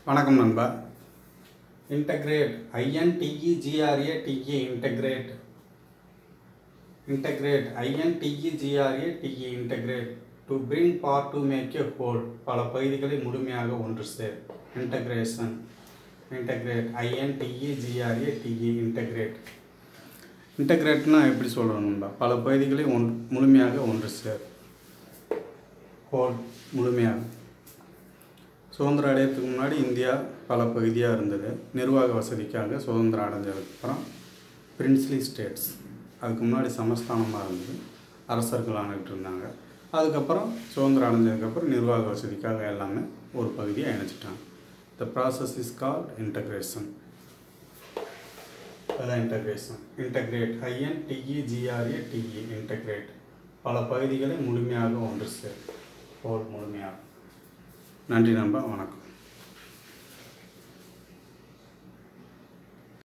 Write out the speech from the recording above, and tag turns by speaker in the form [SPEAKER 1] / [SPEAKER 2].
[SPEAKER 1] வணக்கம் நண்பா integrate ஐஎன்டிஇஜிஆர்ஏ DE integrate integrate ஐஎன்டிஇஜிஆர்ஏ DE integrate to bring part to make a whole பல பகுதிகளை முழுமையாக ஒன்று சேர் இன்டகிரேஷன் இன்டகிரேட் ஐஎன்டிஇஜிஆர்ஏ டிஇ இன்டகிரேட் இன்டகிரேட்னா எப்படி சொல்கிறோம் நண்பா பல பகுதிகளை ஒன் முழுமையாக ஒன்று சேர் ஹோல் முழுமையாக சுதந்திரம் அடையறதுக்கு முன்னாடி இந்தியா பல பகுதியாக இருந்தது நிர்வாக வசதிக்காக சுதந்திரம் அடைஞ்சதுக்கப்புறம் பிரின்ஸ்லி ஸ்டேட்ஸ் அதுக்கு முன்னாடி சமஸ்தானமாக இருந்தது அரசர்கள் ஆண்டுகிட்டு இருந்தாங்க அதுக்கப்புறம் சுதந்திரம் அடைஞ்சதுக்கப்புறம் நிர்வாக வசதிக்காக எல்லாமே ஒரு பகுதியாக இணைச்சிட்டாங்க the process is called integration அதான் integration integrate I N T E G R A T E integrate பல பகுதிகளை முழுமையாக ஒன்று சேர் ஹோல் முழுமையாக நன்றி நண்பா வணக்கம்